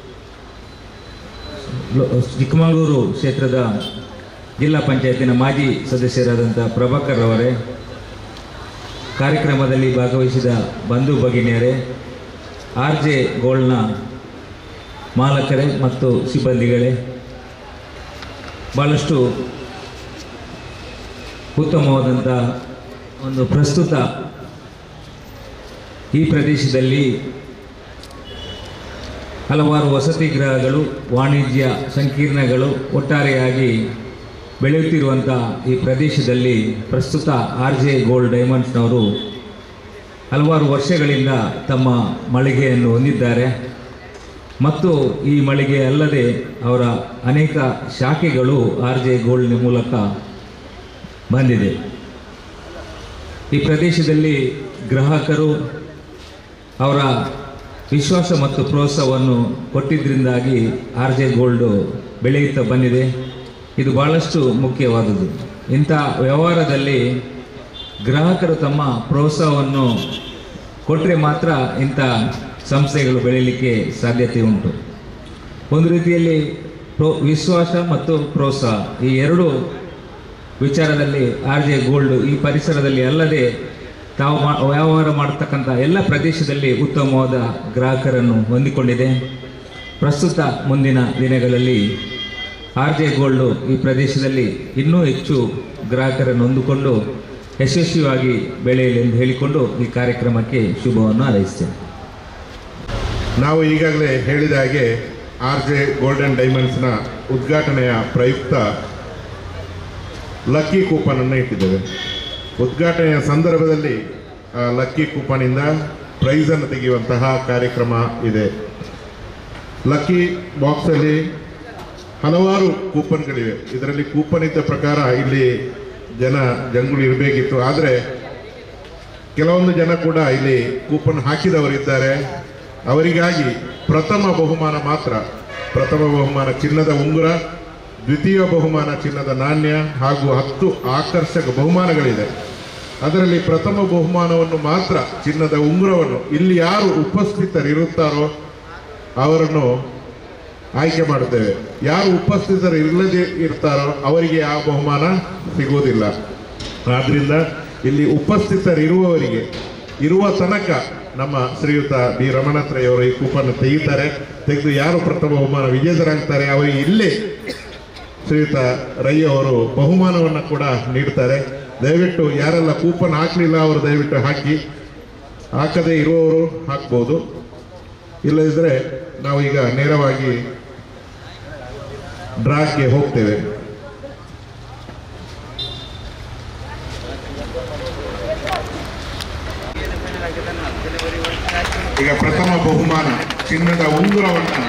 ಲೋ- ಚಿಕ್ಕಮಗಳೂರು ಕ್ಷೇತ್ರದ ಜಿಲ್ಲಾ ಪಂಚಾಯತಿನ ಮಾಜಿ ಸದಸ್ಯರಾದಂಥ ಪ್ರಭಾಕರ್ ಅವರೇ ಕಾರ್ಯಕ್ರಮದಲ್ಲಿ ಭಾಗವಹಿಸಿದ ಬಂಧು ಭಗಿನಿಯರೇ ಆರ್ ಜೆ ಗೋಲ್ಡ್ನ ಮಾಲಕರೇ ಮತ್ತು ಸಿಬ್ಬಂದಿಗಳೇ ಭಾಳಷ್ಟು ಉತ್ತಮವಾದಂಥ ಒಂದು ಪ್ರಸ್ತುತ ಈ ಪ್ರದೇಶದಲ್ಲಿ ಹಲವಾರು ವಸತಿ ಗೃಹಗಳು ವಾಣಿಜ್ಯ ಸಂಕೀರ್ಣಗಳು ಒಟ್ಟಾರೆಯಾಗಿ ಬೆಳೆಯುತ್ತಿರುವಂಥ ಈ ಪ್ರದೇಶದಲ್ಲಿ ಪ್ರಸ್ತುತ ಆರ್ ಜೆ ಗೋಲ್ಡ್ ಡೈಮಂಡ್ಸ್ನವರು ಹಲವಾರು ವರ್ಷಗಳಿಂದ ತಮ್ಮ ಮಳಿಗೆಯನ್ನು ಹೊಂದಿದ್ದಾರೆ ಮತ್ತು ಈ ಮಳಿಗೆ ಅಲ್ಲದೆ ಅವರ ಅನೇಕ ಶಾಖೆಗಳು ಆರ್ ಜೆ ಗೋಲ್ಡ್ನ ಮೂಲಕ ಬಂದಿದೆ ಈ ಪ್ರದೇಶದಲ್ಲಿ ಗ್ರಾಹಕರು ಅವರ ವಿಶ್ವಾಸ ಮತ್ತು ಪ್ರೋತ್ಸಾಹವನ್ನು ಕೊಟ್ಟಿದ್ದರಿಂದಾಗಿ ಆರ್ ಜೆ ಗೋಲ್ಡು ಬೆಳೆಯುತ್ತಾ ಬಂದಿದೆ ಇದು ಬಹಳಷ್ಟು ಮುಖ್ಯವಾದುದು ಇಂಥ ವ್ಯವಹಾರದಲ್ಲಿ ಗ್ರಾಹಕರು ತಮ್ಮ ಪ್ರೋತ್ಸಾಹವನ್ನು ಕೊಟ್ಟರೆ ಮಾತ್ರ ಇಂಥ ಸಂಸ್ಥೆಗಳು ಬೆಳೀಲಿಕ್ಕೆ ಸಾಧ್ಯತೆ ಉಂಟು ಒಂದು ರೀತಿಯಲ್ಲಿ ಪ್ರೋ ವಿಶ್ವಾಸ ಮತ್ತು ಪ್ರೋತ್ಸಾಹ ಈ ಎರಡು ವಿಚಾರದಲ್ಲಿ ಆರ್ ಜೆ ಗೋಲ್ಡ್ ಈ ಪರಿಸರದಲ್ಲಿ ಅಲ್ಲದೆ ತಾವು ಮಾ ವ್ಯವಹಾರ ಮಾಡತಕ್ಕಂಥ ಎಲ್ಲ ಪ್ರದೇಶದಲ್ಲಿ ಉತ್ತಮವಾದ ಗ್ರಾಹಕರನ್ನು ಹೊಂದಿಕೊಂಡಿದೆ ಪ್ರಸ್ತುತ ಮುಂದಿನ ದಿನಗಳಲ್ಲಿ ಆರ್ ಜೆ ಗೋಲ್ಡು ಈ ಪ್ರದೇಶದಲ್ಲಿ ಇನ್ನೂ ಹೆಚ್ಚು ಗ್ರಾಹಕರನ್ನು ಹೊಂದಿಕೊಂಡು ಯಶಸ್ವಿಯಾಗಿ ಬೆಳೆಯಲಿ ಎಂದು ಹೇಳಿಕೊಂಡು ಈ ಕಾರ್ಯಕ್ರಮಕ್ಕೆ ಶುಭವನ್ನು ಹಾರೈಸ್ತೇನೆ ನಾವು ಈಗಾಗಲೇ ಹೇಳಿದ ಹಾಗೆ ಆರ್ ಜೆ ಗೋಲ್ಡನ್ ಡೈಮಂಡ್ಸ್ನ ಉದ್ಘಾಟನೆಯ ಪ್ರಯುಕ್ತ ಲಕ್ಕಿ ಕೂಪನನ್ನು ಇಟ್ಟಿದ್ದೇವೆ ಉದ್ಘಾಟನೆಯ ಸಂದರ್ಭದಲ್ಲಿ ಆ ಲಕ್ಕಿ ಕೂಪನಿಂದ ಪ್ರೈಸನ್ನು ತೆಗೆಯುವಂತಹ ಕಾರ್ಯಕ್ರಮ ಇದೆ ಲಕ್ಕಿ ಬಾಕ್ಸಲ್ಲಿ ಹಲವಾರು ಕೂಪನ್ಗಳಿವೆ ಇದರಲ್ಲಿ ಕೂಪನ್ ಇದ್ದ ಪ್ರಕಾರ ಇಲ್ಲಿ ಜನ ಜಂಗುಳಿ ಇರಬೇಕಿತ್ತು ಆದರೆ ಕೆಲವೊಂದು ಜನ ಕೂಡ ಇಲ್ಲಿ ಕೂಪನ್ ಹಾಕಿದವರಿದ್ದಾರೆ ಅವರಿಗಾಗಿ ಪ್ರಥಮ ಬಹುಮಾನ ಮಾತ್ರ ಪ್ರಥಮ ಬಹುಮಾನ ಚಿನ್ನದ ಉಂಗುರ ದ್ವಿತೀಯ ಬಹುಮಾನ ಚಿನ್ನದ ನಾಣ್ಯ ಹಾಗೂ ಹತ್ತು ಆಕರ್ಷಕ ಬಹುಮಾನಗಳಿದೆ ಅದರಲ್ಲಿ ಪ್ರಥಮ ಬಹುಮಾನವನ್ನು ಮಾತ್ರ ಚಿನ್ನದ ಉಂಗುರವನ್ನು ಇಲ್ಲಿ ಯಾರು ಉಪಸ್ಥಿತರಿರುತ್ತಾರೋ ಅವರನ್ನು ಆಯ್ಕೆ ಮಾಡುತ್ತೇವೆ ಯಾರು ಉಪಸ್ಥಿತರು ಇಲ್ಲದೆ ಇರ್ತಾರೋ ಅವರಿಗೆ ಆ ಬಹುಮಾನ ಸಿಗುವುದಿಲ್ಲ ಆದ್ರಿಂದ ಇಲ್ಲಿ ಉಪಸ್ಥಿತರಿರುವವರಿಗೆ ಇರುವ ತನಕ ನಮ್ಮ ಶ್ರೀಯುತ ಬಿ ರಮಣತ್ರಯವರು ಈ ಕೂಪನ್ ತೆಗಿತಾರೆ ತೆಗೆದು ಯಾರು ಪ್ರಥಮ ಬಹುಮಾನ ವಿಜೇತರಾಗ್ತಾರೆ ಅವರಿಗೆ ಇಲ್ಲೇ ಶ್ರೀಯುತ ರೈ ಅವರು ಬಹುಮಾನವನ್ನು ಕೂಡ ನೀಡ್ತಾರೆ ದಯವಿಟ್ಟು ಯಾರೆಲ್ಲ ಕೂಪನ್ ಹಾಕಲಿಲ್ಲ ಅವರು ದಯವಿಟ್ಟು ಹಾಕಿ ಹಾಕದೇ ಇರುವವರು ಹಾಕ್ಬೋದು ಇಲ್ಲದಿದ್ದರೆ ನಾವು ಈಗ ನೇರವಾಗಿ ಡ್ರಾಗೆ ಹೋಗ್ತೇವೆ ಈಗ ಪ್ರಥಮ ಬಹುಮಾನ ಚಿನ್ನದ ಉಂಗುರವನ್ನು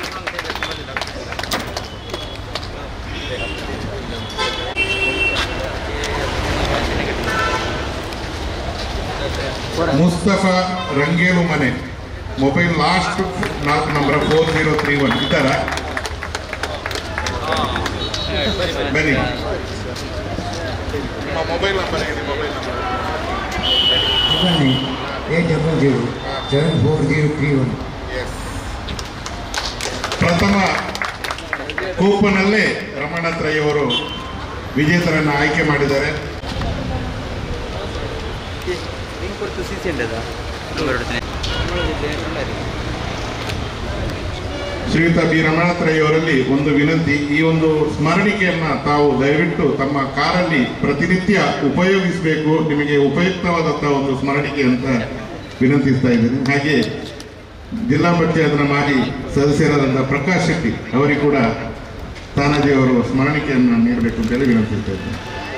ಮುಸ್ತಫಾ ರಂಗೇಲು ಮನೆ ಮೊಬೈಲ್ ಲಾಸ್ಟ್ ನಾಲ್ಕು number four zero three one ಇದ್ದಾರ ಬನ್ನಿ ಮೊಬೈಲ್ ನಂಬರ್ ಹೇಳಿ mobile number eight double zero seven four zero three one ಪ್ರಥಮ ಕೂಪನಲ್ಲೇ ರಮಣತ್ರಯ ಅವರು ವಿಜೇತರನ್ನು ಆಯ್ಕೆ ಮಾಡಿದ್ದಾರೆ ಶ್ರೀಯುತ ಬಿ ರಮಣತ್ರಯ ಅವರಲ್ಲಿ ಒಂದು ವಿನಂತಿ ಈ ಒಂದು ಸ್ಮರಣಿಕೆಯನ್ನ ತಾವು ದಯವಿಟ್ಟು ತಮ್ಮ ಕಾರಲ್ಲಿ ಪ್ರತಿನಿತ್ಯ ಉಪಯೋಗಿಸಬೇಕು ನಿಮಗೆ ಉಪಯುಕ್ತವಾದಂತಹ ಒಂದು ಸ್ಮರಣಿಕೆ ಅಂತ ವಿನಂತಿಸ್ತಾ ಇದ್ದೇನೆ ಹಾಗೆ ಜಿಲ್ಲಾ ಪಂಚಾಯತ್ನ ಮಾಜಿ ಸದಸ್ಯರಾದಂಥ ಪ್ರಕಾಶ್ ಶೆಟ್ಟಿ ಅವರಿಗೆ ಕೂಡ ತಾನಾಜಿ ಅವರು ಸ್ಮರಣಿಕೆಯನ್ನು ನೀಡಬೇಕು ಅಂತೇಳಿ ವಿನಂತಿಸ್ತಾ ಇದ್ದೇನೆ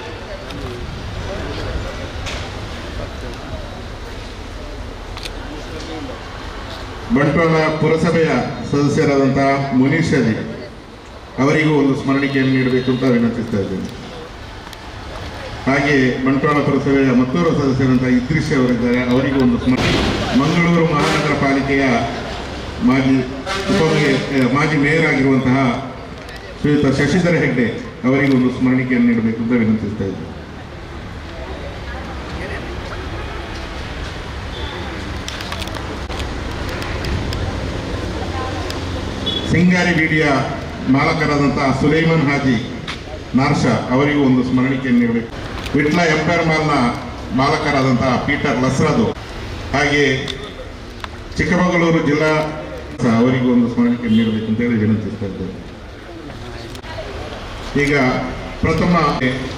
ಬಂಟ್ವಾಳ ಪುರಸಭೆಯ ಸದಸ್ಯರಾದಂತಹ ಮುನೀಶ್ ಅಲಿ ಅವರಿಗೂ ಒಂದು ಸ್ಮರಣಿಕೆಯನ್ನು ನೀಡಬೇಕು ಅಂತ ವಿನಂತಿಸ್ತಾ ಇದ್ದೇನೆ ಹಾಗೆ ಬಂಟ್ವಾಳ ಪುರಸಭೆಯ ಮತ್ತೋರ್ವ ಸದಸ್ಯರಂತಹ ಇದ್ರಿಶ್ ಅವರಿದ್ದಾರೆ ಅವರಿಗೂ ಒಂದು ಸ್ಮರಣೆ ಮಂಗಳೂರು ಮಹಾನಗರ ಪಾಲಿಕೆಯ ಮಾಜಿ ಉಪಮೇಯ ಮಾಜಿ ಮೇಯರ್ ಆಗಿರುವಂತಹ ಶ್ರೀಯುತ ಶಶಿಧರ ಹೆಗ್ಡೆ ಅವರಿಗೂ ಒಂದು ಸ್ಮರಣಿಕೆಯನ್ನು ನೀಡಬೇಕು ಅಂತ ವಿನಂತಿಸ್ತಾ ಇದ್ದೇನೆ ಸಿಂಗಾರಿ ಬೀಡಿಯ ಮಾಲಕರಾದಂತಹ ಸುಲೈಮನ್ ಹಾಜಿ ನಾರ್ಷಾ ಅವರಿಗೂ ಒಂದು ಸ್ಮರಣಿಕೆಯನ್ನು ನೀಡಬೇಕು ವಿಟ್ಲ ಎಂಪೈರ್ ಮಾಲ್ನ ಮಾಲಕರಾದಂತಹ ಪೀಟರ್ ಲಸ್ರಾದು ಹಾಗೆ ಚಿಕ್ಕಮಗಳೂರು ಜಿಲ್ಲಾ ಸಹ ಅವರಿಗೂ ಒಂದು ಸ್ಮರಣಿಕೆ ನೀಡಬೇಕು ಅಂತೇಳಿ ವಿನಂತಿಸ್ತಾ ಇದ್ದೇನೆ ಈಗ ಪ್ರಥಮ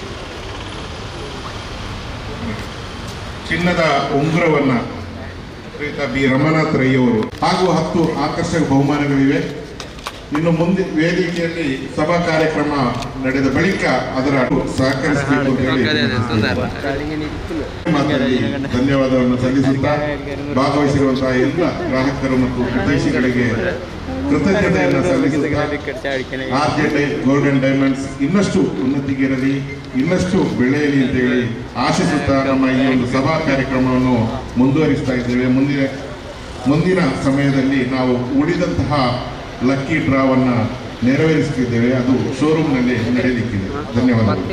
ಚಿನ್ನದ ಉಂಗುರವನ್ನು ಶ್ರೀಯುತ ಬಿ ರಮನಾಥ್ ರೈ ಅವರು ಹಾಗೂ ಹತ್ತು ಆಕರ್ಷಕ ಬಹುಮಾನಗಳಿವೆ ಇನ್ನು ಮುಂದೆ ವೇದಿಕೆಯಲ್ಲಿ ಸಭಾ ಕಾರ್ಯಕ್ರಮ ನಡೆದ ಬಳಿಕ ಅದರ ಸಹಕರಿಸಬೇಕು ಅಂತ ಹೇಳಿ ಮಾತಲ್ಲಿ ಧನ್ಯವಾದವನ್ನು ಸಲ್ಲಿಸುತ್ತಾ ಭಾಗವಹಿಸಿರುವಂತಹ ಎಲ್ಲ ಗ್ರಾಹಕರು ಮತ್ತು ವಿದೇಶಿಗಳಿಗೆ ಕೃತಜ್ಞತೆಯನ್ನು ಸಲ್ಲಿಸುತ್ತಾ ಆರ್ ಜೆ ಡೈ ಗೋಲ್ಡನ್ ಡೈಮಂಡ್ಸ್ ಇನ್ನಷ್ಟು ಉನ್ನತಿಗಿರಲಿ ಇನ್ನಷ್ಟು ಬೆಳೆಯಲಿ ಅಂತ ಹೇಳಿ ಆಶಿಸುತ್ತಾ ನಮ್ಮ ಈ ಒಂದು ಸಭಾ ಕಾರ್ಯಕ್ರಮವನ್ನು ಮುಂದುವರಿಸ್ತಾ ಇದ್ದೇವೆ ಮುಂದಿನ ಮುಂದಿನ ಸಮಯದಲ್ಲಿ ನಾವು ಉಳಿದಂತಹ ಲಕ್ಕಿ ಡ್ರಾವನ್ನು ನೆರವೇರಿಸುತ್ತಿದ್ದೇವೆ ಅದು ಶೋರೂಮ್ನಲ್ಲಿ ನಡೆಯಲಿಕ್ಕಿದೆ ಧನ್ಯವಾದಗಳು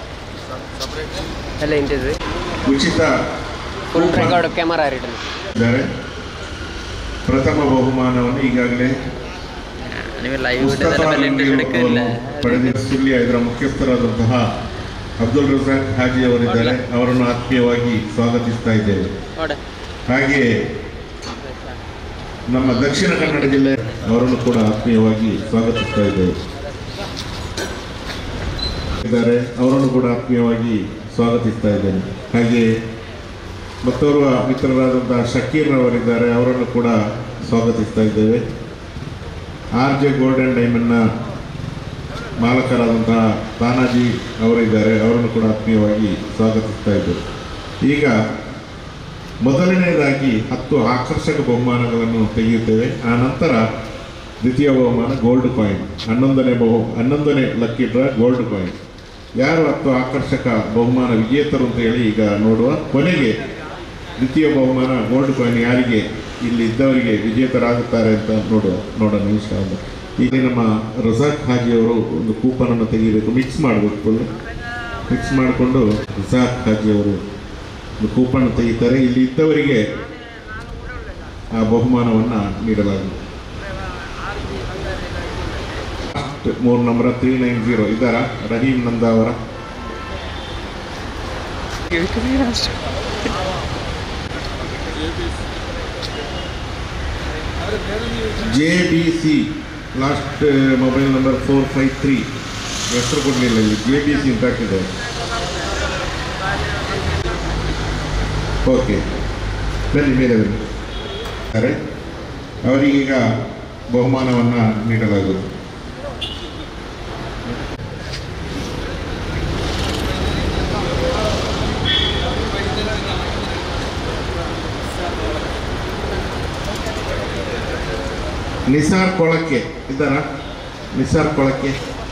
ಎಲ್ಲ ಇಂತಿದ್ರಿ ಉಚಿತ ಫುಲ್ ರೆಕಾರ್ಡ್ ಕ್ಯಾಮರಾ ರಿಟರ್ನ್ ಇದ್ದಾರೆ ಪ್ರಥಮ ಬಹುಮಾನವನ್ನು ಈಗಾಗಲೇ ನೀವು ಲೈವ್ ಮುಸ್ತಫಾ ರಂಗಿ ಅವರು ಪಡೆದ ಸುಳ್ಯ ಇದರ ಮುಖ್ಯಸ್ಥರಾದಂತಹ ಅಬ್ದುಲ್ ರಜಾಕ್ ಹಾಜಿ ಅವರಿದ್ದಾರೆ ಅವರನ್ನು ಆತ್ಮೀಯವಾಗಿ ಸ್ವಾಗತಿಸ್ತಾ ಇದ್ದೇವೆ ಹಾಗೆ ನಮ್ಮ ದಕ್ಷಿಣ ಕನ್ನಡ ಜಿಲ್ಲೆ ಅವರನ್ನು ಕೂಡ ಆತ್ಮೀಯವಾಗಿ ಸ್ವಾಗತಿಸ್ತಾ ಇದ್ದೇವೆ ಇದ್ದಾರೆ ಅವರನ್ನು ಕೂಡ ಆತ್ಮೀಯವಾಗಿ ಸ್ವಾಗತಿಸ್ತಾ ಇದ್ದೇನೆ ಹಾಗೆ ಮತ್ತೋರ್ವ ಮಿತ್ರರಾದಂತಹ ಶಕೀರ್ ಅವರಿದ್ದಾರೆ ಅವರನ್ನು ಕೂಡ ಸ್ವಾಗತಿಸ್ತಾ ಇದ್ದೇವೆ ಆರ್ ಜೆ ಗೋಲ್ಡನ್ ಡೈಮಂಡ್ನ ಮಾಲಕರಾದಂತಹ ತಾನಾಜಿ ಅವರಿದ್ದಾರೆ ಅವರನ್ನು ಕೂಡ ಆತ್ಮೀಯವಾಗಿ ಸ್ವಾಗತಿಸ್ತಾ ಇದ್ದೇವೆ ಈಗ ಮೊದಲನೆಯದಾಗಿ ಹತ್ತು ಆಕರ್ಷಕ ಬಹುಮಾನಗಳನ್ನು ತೆಗೆಯುತ್ತೇವೆ ಆ ನಂತರ ದ್ವಿತೀಯ ಬಹುಮಾನ ಗೋಲ್ಡ್ ಕಾಯಿನ್ ಹನ್ನೊಂದನೇ ಬಹು ಹನ್ನೊಂದನೇ ಲಕ್ಕಿ ಡ್ರಾ ಗೋಲ್ಡ್ ಕಾಯಿನ್ ಯಾರು ಹತ್ತು ಆಕರ್ಷಕ ಬಹುಮಾನ ವಿಜೇತರು ಅಂತ ಹೇಳಿ ಈಗ ನೋಡುವ ಕೊನೆಗೆ ದ್ವಿತೀಯ ಬಹುಮಾನ ಗೋಲ್ಡ್ ಕಾಯಿನ್ ಯಾರಿಗೆ ಇಲ್ಲಿ ಇದ್ದವರಿಗೆ ವಿಜೇತರಾಗುತ್ತಾರೆ ಅಂತ ನೋಡುವ ನೋಡೋಣ ಇಷ್ಟ ಅಂತ ಈಗ ನಮ್ಮ ರಜಾಕ್ ಹಾಜಿ ಅವರು ಒಂದು ಕೂಪನನ್ನು ತೆಗಿಬೇಕು ಮಿಕ್ಸ್ ಮಾಡಬೇಕು ಫುಲ್ ಮಿಕ್ಸ್ ಮಾಡಿಕೊಂಡು ರಜಾಕ್ ಹಾಜಿ ಅವರು ಒಂದು ಕೂಪನ್ ತೆಗಿತಾರೆ ಇಲ್ಲಿ ಇದ್ದವರಿಗೆ ಆ ಬಹುಮಾನವನ್ನು ನೀಡಲಾಗುವುದು ಮೂರು ನಂಬರ್ ತ್ರೀ ನೈನ್ ಜೀರೋ ಇದ್ದಾರಾ ರಹೀಂ ನಂದ ಅವರ J B C last mobile number four five three ಹೆಸರು ಕೊಡಲಿಲ್ಲ ಇಲ್ಲಿ ಜೆ ಬಿ ಸಿ ಅಂತ ಹಾಕಿದ್ದಾರೆ ಓಕೆ ಬನ್ನಿ ಮೇಲೆ ಬನ್ನಿ ಅರೆ ಅವರಿಗೀಗ ಬಹುಮಾನವನ್ನು ನೀಡಲಾಗುವುದು ನಿಸಾರ್ ಕೊಳಕ್ಕೆ ಇದ್ದಾರಾ Nisar Kolakke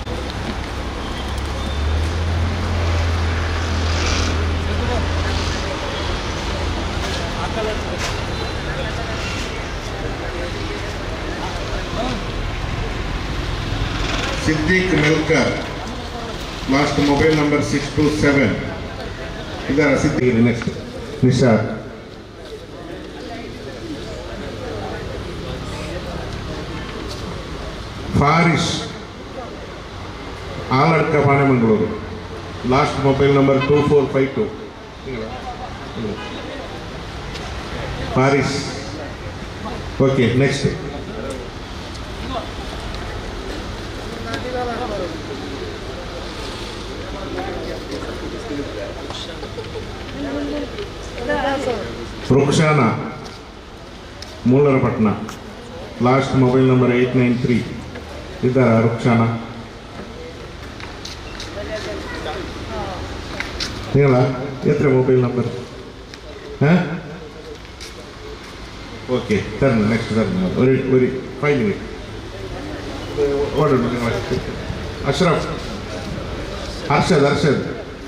Siddiq Melkar last mobile number six two seven ಇದರ Siddiq next Nishar Faris Aladka Banemangaluru last mobile number two four five two Faris okay next Rukshana Mularapatna last mobile number eight nine three ಇದ್ದಾರಾ ರುಕ್ಷಾನ ಹೇಳ ಎತ್ರ ಮೊಬೈಲ್ ನಂಬರ್ ಹಾಂ ಓಕೆ ಟರ್ನ್ ನೆಕ್ಸ್ಟ್ ಟರ್ನ್ ಒರಿ ಒರಿ ಫೈವ್ ಮಿನಿಟ್ ಓಡೋಣ ಅಶ್ರಫ್ ಹರ್ಷದ್ ಹರ್ಷದ್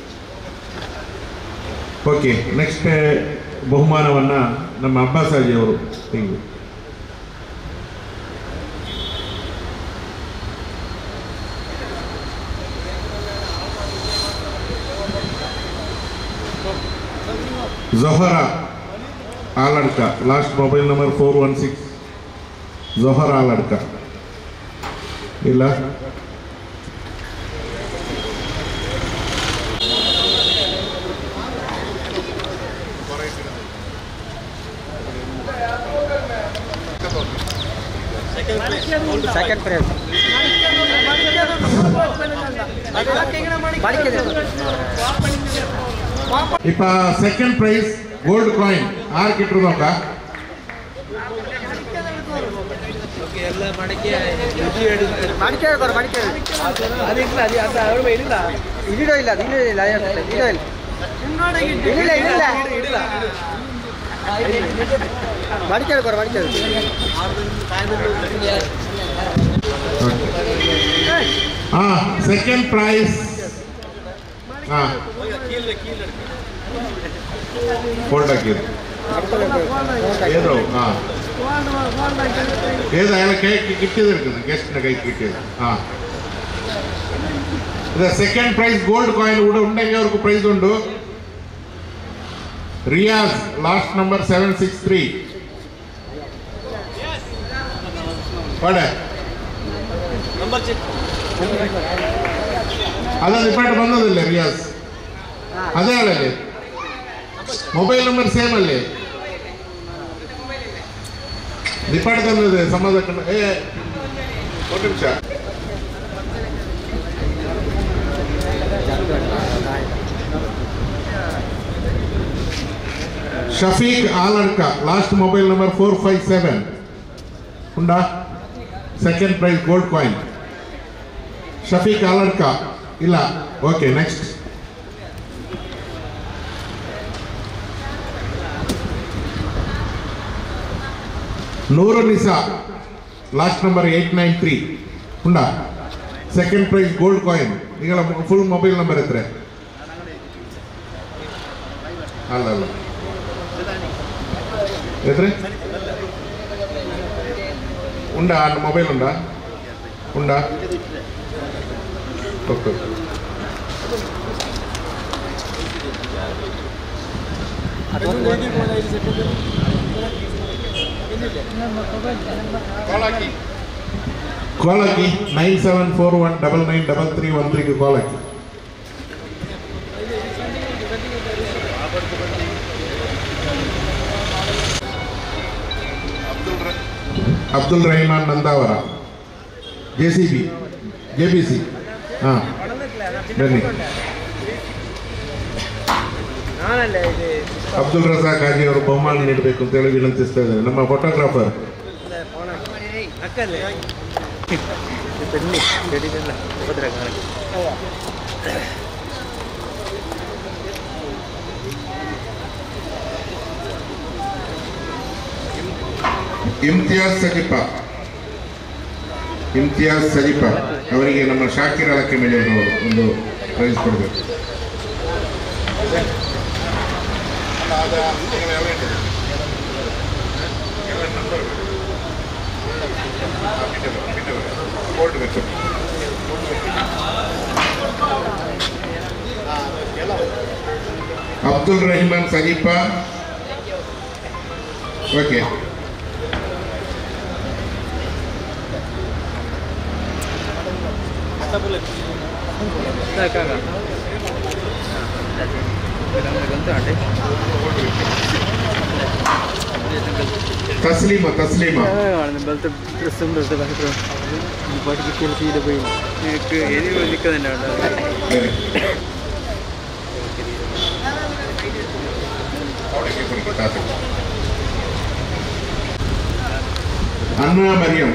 ಓಕೆ ನೆಕ್ಸ್ಟ್ ಬಹುಮಾನವನ್ನು ನಮ್ಮ ಅಬ್ಬಾಸ್ ಹಾಜಿ ಅವರು ತೆಗೆದು Johara Aladka last mobile number four one six Zohra Aladka ಇಲ್ಲ ಸೆಕೆಂಡ್ ಪ್ರೈಸ್ ಇಪ್ಪ ಸೆಕೆಂಡ್ ಪ್ರೈಸ್ ಗೋಲ್ಡ್ ಕಾಯಿನ್ ಆರು ಕಿಟ್ರು ನೋಕ ಮಡಿಕೆ ಕೊಡು ಮಡಿಕೆ ಅದಿಲ್ಲ ಅದು ಅದು ಅವ್ರ ಇಡಿಲ್ಲ ಇಡಿಡೋ ಇಲ್ಲ ಅದು ಇಡಿಡೋ ಇಲ್ಲ ಇಡಿಡೋ ಇಲ್ಲ ಇಡಿಲ್ಲ ಇಡಿಲ್ಲ ಮಡಿಕೆ ಕೊಡು ಮಡಿಕೆ ಹಾ ಸೆಕೆಂಡ್ ಪ್ರೈಸ್ ಹಾ ಫೋಲ್ಡ್ ಹಾಕಿದ್ರು ಏನು ಹಾ ഏത് അയാളെ കേക്ക് കിട്ടിയത് എടുക്കുന്നത് ഗസ്റ്റിന്റെ കൈ കിട്ടിയത് ആ ഇത് സെക്കൻഡ് പ്രൈസ് ഗോൾഡ് കോയിൻ ഇവിടെ ഉണ്ടെങ്കിൽ അവർക്ക് പ്രൈസ് ഉണ്ട് Riyaz last number seven six three അവിടെ ನಂಬರ್ ಚೆಕ್ അതാണ് ഇപ്പോഴായിട്ട് വന്നതല്ലേ റിയാസ് അതേ ആളല്ലേ മൊബൈൽ നമ്പർ സെയിം അല്ലേ ഇപ്പാട് തന്നത് സമ്മതക്കണ്ട ഏ ഒരു നിമിഷം Shafeeq Aladka last mobile number four five seven ഉണ്ടാ second prize gold coin Shafeek Aladka ಇಲ್ಲ ಓಕೆ ನೆಕ್ಸ್ಟ್ ನೂರು Nisa last number eight nine three ಉಂಡ ಸೆಕೆಂಡ್ ಪ್ರೈಸ್ ಗೋಲ್ಡ್ ಕಾಯಿನ್ ನಿಗಳ ಫುಲ್ ಮೊಬೈಲ್ ನಂಬರ್ ಇದ್ರೆ ಅಲ್ಲ ಅಲ್ಲ ಎದ್ರೆ ఉండా అన్న మొబైల్ ఉందా ఉండా ఓకే కోలకి nine seven four one double nine double three one త్రీకి కోలకి Abdul Rahman Nandavara J C B J B C ಹಾಂ ಬನ್ನಿ ನಾನಲ್ಲ ಇದು ಅಬ್ದುಲ್ ರಜಾಕ್ ಹಾಜಿ ಅವರು ಬಹುಮಾನ ನೀಡಬೇಕು ಅಂತ ಹೇಳಿ ವಿನಂತಿಸ್ತಾ ಇದ್ದಾರೆ ನಮ್ಮ ಫೋಟೋಗ್ರಾಫರ್ ಅಕ್ಕಲ್ಲೇ ಬನ್ನಿ ಗಡಿಗೆಲ್ಲ ಭದ್ರ ಇಮ್ತಿಯಾಜ್ ಸಜಿಪ ಇಮ್ತಿಯಾಜ್ ಸಜಿಪ ಅವರಿಗೆ ನಮ್ಮ ಶಾಕಿರ್ ಅಳಕೆ ಮೇಲೆ ಅವರು ಒಂದು ಪ್ರೈಸ್ ಕೊಡಬೇಕು ಅಬ್ದುಲ್ ರಹಿಮಾನ್ ಸಜೀಪ ಓಕೆ ಸಾಕಾಗ గంత అంటే Taslima Taslima belt dress belt బయట బయటికి తెలిసి ఇది పోయి నీకు ఏది దిక్కదండి ಬೇರೆ. ಅನ್ನ ಮರಿಯಂ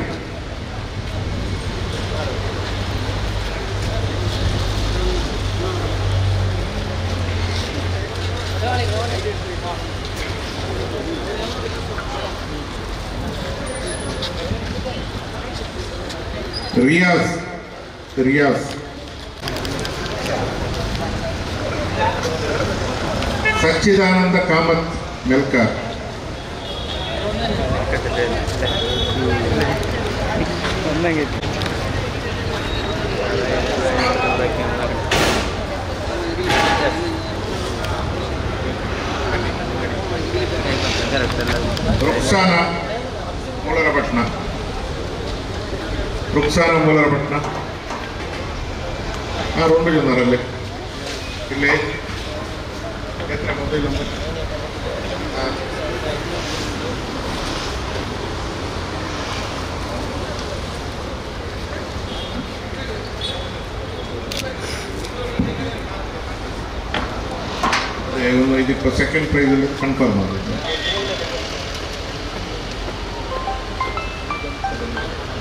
ರಿಯಾಜ್ ರಿಯಾಜ್ ಸಚ್ಚಿದಾನಂದ ಕಾಮತ್ ಮೆಲ್ಕಾರ್ ಒಂದಂಗೈತಿ ರುಕ್ಸಾನ ಮೂಲರಪಟ್ನ ರುಕ್ಸಾನ ಮೂಲರಪಟ್ನ ఆ రెండు ఉన్నారండి ఇల్లే ఎత్ర మొబైల్ నంబర్ ఆ. ಅದೇ ಒಂದು ಇದಕ್ಕೆ ಸೆಕೆಂಡ್ ಪ್ರೈಸ್ ಕನ್ಫರ್ಮ್ ಆಗುತ್ತೆ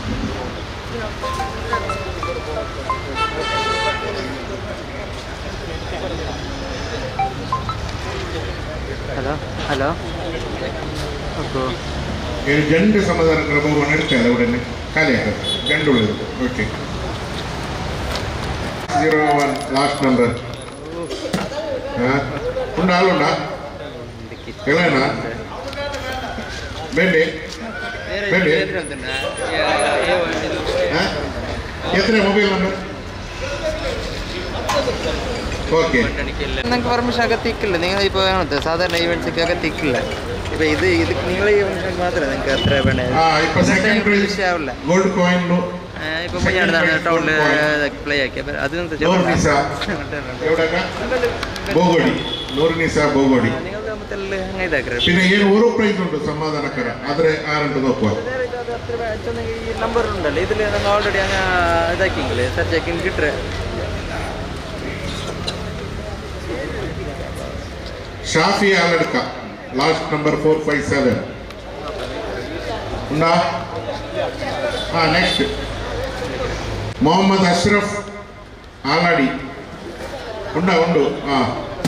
ಹಲೋ ಹಲೋ ಓಕೆ ಏನು ಜಂಡು ಸಮಾಧಾನ ಬಹುಮಾನ ಇಡ್ತಾರೆ ಅವರನ್ನೇ ಖಾಲಿ ಆಗ್ತದೆ ಜಂಡು ಉಳಿದು okay zero one last number ಹಾಂ ಉಂಡ ಹಾಲುಂಡ ಎಲೆನಾ ಬೆಂಡೆ ಬೆಂಡೆ ಹಾಂ ಎತ್ತರ ಮೊಬೈಲ್ ನಂಬರ್ ಓಕೆ നിങ്ങൾക്ക് പെർമിഷൻ അകത്ത് ഇക്കില്ല നിങ്ങൾ ഇപ്പോൾ വേണത്തെ സാധാരണ ഈവൻറ്റ്സൊക്കെ അകത്ത് ഇക്കില്ല ഇപ്പൊ ഇത് ഇത് നിങ്ങളെ ഈവൻറ്റ് മാത്രമേ നിങ്ങൾക്ക് അത്ര വേണേ ആ ഇപ്പൊ സെക്കൻഡ് പ്രൈസ് വിഷയമാവില്ല ഗോൾഡ് കോയിൻ ഇപ്പൊ മുഞ്ഞാണ് ടൗണിൽ പ്ലേ ആക്കി അപ്പൊ അത് നൂറ് നിസ എവിടെക്ക ಬೋಗೋಡಿ ನೂರು ನಿಸ ಬೋಗೋಡಿ നിങ്ങൾ ಮತ್ತೆ ಹಂಗೆ ಇದಾಕ್ರಿ പിന്നെ ಏನು ಓರೋ ಪ್ರೈಸ್ ಉಂಟು ಸಮಾಧಾನಕರ ಆದ್ರೆ ಆರಂಟು ನೋಕುವ ಈ ನಂಬರ್ ಉಂಟಲ್ಲ ഇതിൽ നമ്മൾ ഓൾറെഡി അങ്ങ് ഇതാക്കിയെങ്കിലേ സെർച്ച് ആക്കി കിട്ടേ Shafi Aladka last number four five seven ഉണ്ടാ ആ നെക്സ്റ്റ് മുഹമ്മദ് അഷ്റഫ് ആലാടി ഉണ്ടോ ഉണ്ട് ആ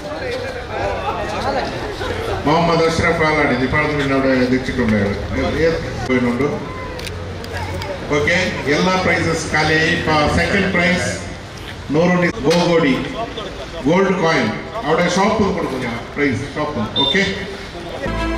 മുഹമ്മദ് അഷ്റഫ് ആലാടി ഡിപ്പാർട്ട്മെന്റ് അവിടെ വെച്ചിട്ടുണ്ട് പോയിട്ടുണ്ട് ಓಕೆ ಎಲ್ಲ ಪ್ರೈಸಸ್ ಖಾಲಿ ಸೆಕೆಂಡ್ ಪ್ರೈಸ್ ನೂರು ಡಿ ಬೋಗೋಡಿ ಗೋಲ್ಡ್ ಕಾಯಿನ್ അവിടെ ഷോപ്പ് കൊടുക്കും ഞാൻ പ്രൈസ് ഷോപ്പ് ഓക്കെ